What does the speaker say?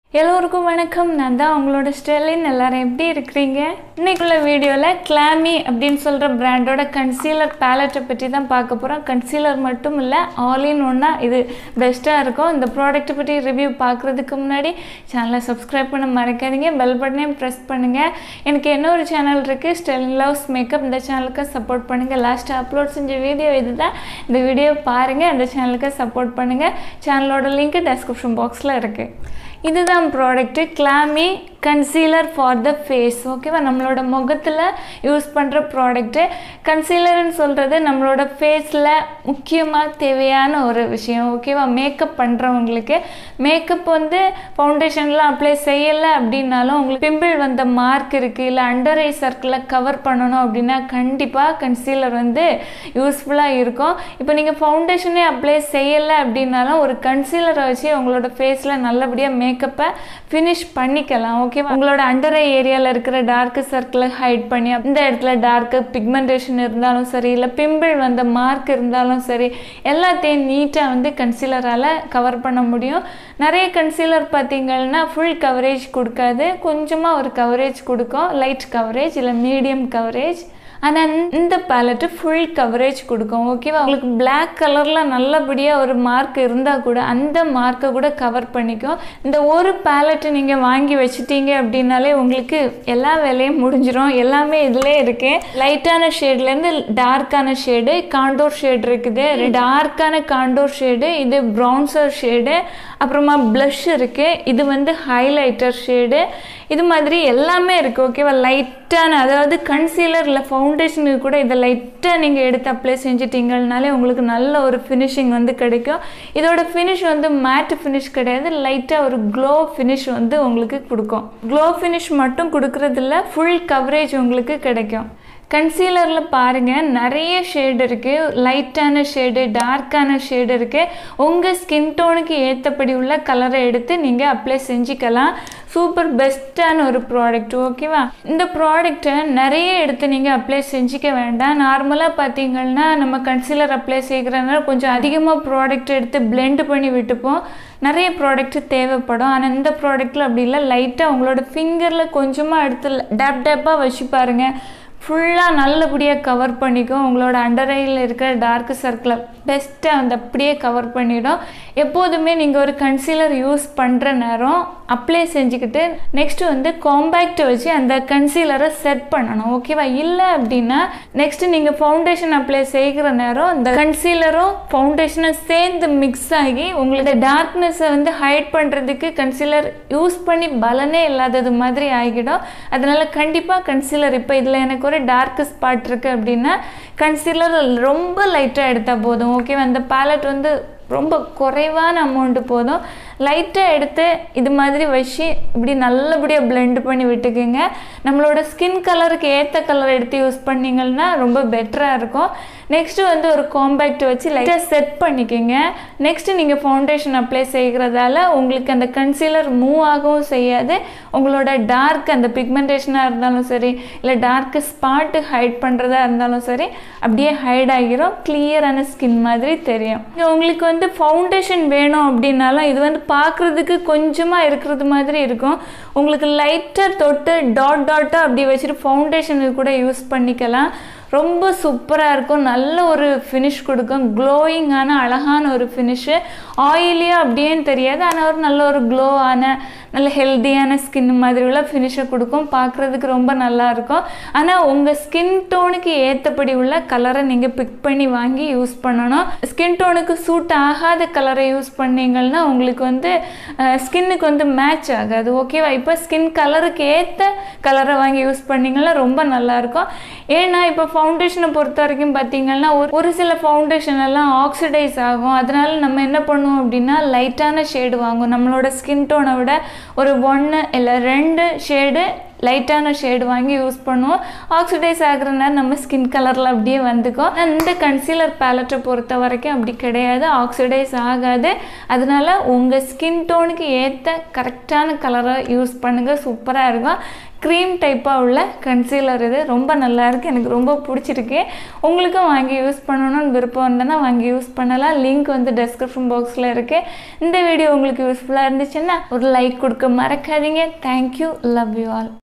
எல்லோருக்கும் வணக்கம் நான் தான் உங்களோட ஸ்டெலின் எல்லாரும் எப்படி இருக்கிறீங்க இன்னைக்குள்ள வீடியோவில் கிளாமி அப்படின்னு சொல்கிற பிராண்டோட கன்சீலர் பேலட்டை பற்றி தான் பார்க்க போகிறோம் கன்சீலர் மட்டும் இல்லை ஆல் இன் ஒன்னா இது பெஸ்ட்டாக இருக்கும் இந்த ப்ராடக்ட்டை பற்றி ரிவ்யூ பார்க்குறதுக்கு முன்னாடி சேனலை சப்ஸ்கிரைப் பண்ண மறக்காதீங்க பெல் பட்டனையும் ப்ரெஸ் பண்ணுங்கள் எனக்கு இன்னொரு சேனல் இருக்குது ஸ்டெலின் லவ்ஸ் மேக்கப் இந்த சேனலுக்கு சப்போர்ட் பண்ணுங்கள் லாஸ்ட்டாக அப்லோட் செஞ்ச வீடியோ இதுதான் இந்த வீடியோ பாருங்கள் அந்த சேனலுக்கு சப்போர்ட் பண்ணுங்கள் சேனலோட லிங்க் டெஸ்கிரிப்ஷன் பாக்ஸில் இருக்குது இதுதான் ப்ராடக்ட்டு கிளாமி கன்சீலர் ஃபார் த ஃபேஸ் ஓகேவா நம்மளோட முகத்தில் யூஸ் பண்ணுற ப்ராடக்ட்டு கன்சீலர்னு சொல்கிறது நம்மளோட ஃபேஸில் முக்கியமாக தேவையான ஒரு விஷயம் ஓகேவா மேக்கப் பண்ணுறவங்களுக்கு மேக்கப் வந்து ஃபவுண்டேஷன்லாம் அப்ளை செய்யலை அப்படின்னாலும் உங்களுக்கு பிம்பிள் வந்த மார்க் இருக்குது இல்லை அண்டர் ஐ சர்க்கிளை கவர் பண்ணணும் அப்படின்னா கண்டிப்பாக கன்சீலர் வந்து யூஸ்ஃபுல்லாக இருக்கும் இப்போ நீங்கள் ஃபவுண்டேஷனே அப்ளை செய்யலை அப்படின்னாலும் ஒரு கன்சீலரை வச்சு உங்களோட ஃபேஸில் நல்லபடியாக மேக்கப்பை ஃபினிஷ் பண்ணிக்கலாம் ஓகேவா உங்களோட அண்டர் ஐ ஏரியாவில் இருக்கிற டார்க் சர்க்கிளை ஹைட் பண்ணி இந்த இடத்துல டார்க்கு பிக்மெண்டேஷன் இருந்தாலும் சரி இல்லை பிம்பிள் வந்த மார்க் இருந்தாலும் சரி எல்லாத்தையும் நீட்டாக வந்து கன்சீலரால் கவர் பண்ண முடியும் நிறைய கன்சீலர் பார்த்தீங்கன்னா ஃபுல் கவரேஜ் கொடுக்காது கொஞ்சமாக ஒரு கவரேஜ் கொடுக்கும் லைட் கவரேஜ் இல்லை மீடியம் கவரேஜ் ஆனால் இந்த பேலட்டு ஃபுல் கவரேஜ் கொடுக்கும் ஓகேவா உங்களுக்கு பிளாக் கலரில் நல்லபடியாக ஒரு மார்க் இருந்தால் கூட அந்த மார்க்கை கூட கவர் பண்ணிக்கும் இந்த ஒரு பேலட்டு நீங்கள் வாங்கி வச்சுட்டீங்க அப்படின்னாலே உங்களுக்கு எல்லா வேலையும் முடிஞ்சிடும் எல்லாமே இதிலே இருக்கு லைட்டான ஷேட்லேருந்து டார்க்கான ஷேடு காண்டோர் ஷேடு இருக்குது டார்க்கான காண்டோர் ஷேடு இது ப்ரௌன்சர் ஷேடு அப்புறமா ப்ளஷ் இருக்குது இது வந்து ஹைலைட்டர் ஷேடு இது மாதிரி எல்லாமே இருக்குது ஓகேவா லைட்டான அதாவது கன்சீலர் இல்லை ஃபவுண்டேஷனுக்கு கூட இதை லைட்டாக நீங்கள் எடுத்து அப்ளை செஞ்சிட்டிங்கனாலே உங்களுக்கு நல்ல ஒரு ஃபினிஷிங் வந்து கிடைக்கும் இதோட ஃபினிஷ் வந்து மேட் ஃபினிஷ் கிடையாது லைட்டாக ஒரு க்ளோ ஃபினிஷ் வந்து உங்களுக்கு கொடுக்கும் க்ளோ ஃபினிஷ் மட்டும் கொடுக்குறதில்ல ஃபுல் கவரேஜ் உங்களுக்கு கிடைக்கும் கன்சீலரில் பாருங்கள் நிறைய ஷேடு இருக்குது லைட்டான ஷேடு டார்க்கான ஷேடு இருக்குது உங்கள் ஸ்கின் டோனுக்கு ஏற்றபடி உள்ள கலரை எடுத்து நீங்கள் அப்ளை செஞ்சுக்கலாம் சூப்பர் பெஸ்ட்டான ஒரு ப்ராடக்ட் ஓகேவா இந்த ப்ராடக்ட்டை நிறைய எடுத்து நீங்கள் அப்ளை செஞ்சுக்க வேண்டாம் நார்மலாக பார்த்தீங்கன்னா நம்ம கன்சீலர் அப்ளை செய்கிறதுனால கொஞ்சம் அதிகமாக ப்ராடக்ட் எடுத்து பிளெண்ட் பண்ணி விட்டுப்போம் நிறைய ப்ராடக்ட் தேவைப்படும் ஆனால் இந்த ப்ராடக்ட்டில் அப்படி இல்லை லைட்டாக உங்களோட ஃபிங்கரில் கொஞ்சமாக எடுத்து டேப் டேப்பாக வச்சு பாருங்கள் ஃபுல்லாக நல்லபடியாக கவர் பண்ணிக்கும் உங்களோட அண்டர் ஐயில் இருக்கிற டார்க் சர்க்கிளை பெஸ்ட்டாக அந்த அப்படியே கவர் பண்ணிடும் எப்போதுமே நீங்கள் ஒரு கன்சீலர் யூஸ் பண்ணுற நேரம் அப்ளை செஞ்சுக்கிட்டு நெக்ஸ்ட் வந்து காம்பேக்ட் வச்சு அந்த கன்சீலரை செட் பண்ணணும் ஓகேவா இல்லை அப்படின்னா நெக்ஸ்ட் நீங்கள் ஃபவுண்டேஷன் அப்ளை செய்கிற நேரம் இந்த கன்சீலரும் ஃபவுண்டேஷனும் சேர்ந்து மிக்ஸ் ஆகி உங்களுக்கு டார்க்னஸை வந்து ஹைட் பண்ணுறதுக்கு கன்சீலர் யூஸ் பண்ணி பலனே இல்லாதது மாதிரி ஆகிடும் அதனால கண்டிப்பாக கன்சீலர் இப்போ இதில் எனக்கு ஒரு டார்க் ஸ்பாட் இருக்குது அப்படின்னா கன்சீலர் ரொம்ப லைட்டாக எடுத்தால் போதும் ஓகேவா அந்த பேலட் வந்து ரொம்ப குறைவான அமௌண்ட்டு போதும் லைட்டாக எடுத்து இது மாதிரி வச்சு இப்படி நல்லபடியாக பிளெண்ட் பண்ணி விட்டுக்குங்க நம்மளோட ஸ்கின் கலருக்கு ஏற்ற கலர் எடுத்து யூஸ் பண்ணிங்கன்னா ரொம்ப பெட்டராக இருக்கும் நெக்ஸ்ட்டு வந்து ஒரு காம்பேக்ட் வச்சு லைட்டாக செட் பண்ணிக்கோங்க நெக்ஸ்ட்டு நீங்கள் ஃபவுண்டேஷன் அப்ளை செய்கிறதால உங்களுக்கு அந்த கன்சீலர் மூவ் ஆகவும் செய்யாது உங்களோட டார்க் அந்த பிக்மெண்டேஷனாக இருந்தாலும் சரி இல்லை டார்க்கு ஸ்பாட்டு ஹைட் பண்ணுறதா இருந்தாலும் சரி அப்படியே ஹைட் ஆகிரும் கிளியரான ஸ்கின் மாதிரி தெரியும் உங்களுக்கு வந்து ஃபவுண்டேஷன் வேணும் அப்படின்னாலும் இது வந்து பார்க்குறதுக்கு கொஞ்சமாக இருக்கிறது மாதிரி இருக்கும் உங்களுக்கு லைட்டாக தொட்டு டாட் டாட்டாக அப்படி வச்சுட்டு ஃபவுண்டேஷனுக்கு கூட யூஸ் பண்ணிக்கலாம் ரொம்ப சூப்பராக இருக்கும் நல்ல ஒரு ஃபினிஷ் கொடுக்கும் க்ளோயிங்கான அழகான ஒரு ஃபினிஷு ஆயிலியாக அப்படியேன்னு தெரியாது ஆனால் ஒரு நல்ல ஒரு க்ளோவான நல்ல ஹெல்த்தியான ஸ்கின் மாதிரி உள்ள ஃபினிஷை கொடுக்கும் பார்க்குறதுக்கு ரொம்ப நல்லா இருக்கும் ஆனால் உங்கள் ஸ்கின் டோனுக்கு ஏற்றபடி உள்ள கலரை நீங்கள் பிக் பண்ணி வாங்கி யூஸ் பண்ணணும் ஸ்கின் டோனுக்கு சூட் ஆகாத கலரை யூஸ் பண்ணீங்கன்னா உங்களுக்கு வந்து ஸ்கின்னுக்கு வந்து மேட்ச் ஆகாது ஓகேவா இப்போ ஸ்கின் கலருக்கு ஏற்ற கலரை வாங்கி யூஸ் பண்ணிங்கன்னா ரொம்ப நல்லாயிருக்கும் ஏன்னா இப்போ ஃபவுண்டேஷனை பொறுத்த வரைக்கும் பார்த்தீங்கன்னா ஒரு ஒரு சில ஃபவுண்டேஷன் எல்லாம் ஆக்சிடைஸ் ஆகும் அதனால நம்ம என்ன பண்ணுவோம் அப்படின்னா லைட்டான ஷேடு வாங்குவோம் நம்மளோட ஸ்கின் டோனை விட ஒரு ஒன்று இல்லை ரெண்டு ஷேடு லைட்டான ஷேடு வாங்கி யூஸ் பண்ணுவோம் ஆக்சிடைஸ் ஆகுறதுனால நம்ம ஸ்கின் கலரில் அப்படியே வந்துக்கும் இந்த கன்சீலர் பேலட்டை பொறுத்த வரைக்கும் அப்படி கிடையாது ஆக்சிடைஸ் ஆகாது அதனால உங்கள் ஸ்கின் டோனுக்கு ஏற்ற கரெக்டான கலரை யூஸ் பண்ணுங்கள் சூப்பராக இருக்கும் க்ரீம் டைப்பாக உள்ள கன்சீலர் இது ரொம்ப நல்லா இருக்குது எனக்கு ரொம்ப பிடிச்சிருக்கு உங்களுக்கும் வாங்கி யூஸ் பண்ணணும்னு விருப்பம் இருந்ததுன்னா வாங்கி யூஸ் பண்ணலாம் லிங்க் வந்து டெஸ்கிரிப்ஷன் பாக்ஸில் இருக்குது இந்த வீடியோ உங்களுக்கு யூஸ்ஃபுல்லாக இருந்துச்சுன்னா ஒரு லைக் கொடுக்க மறக்காதீங்க தேங்க்யூ லவ் யூ ஆல்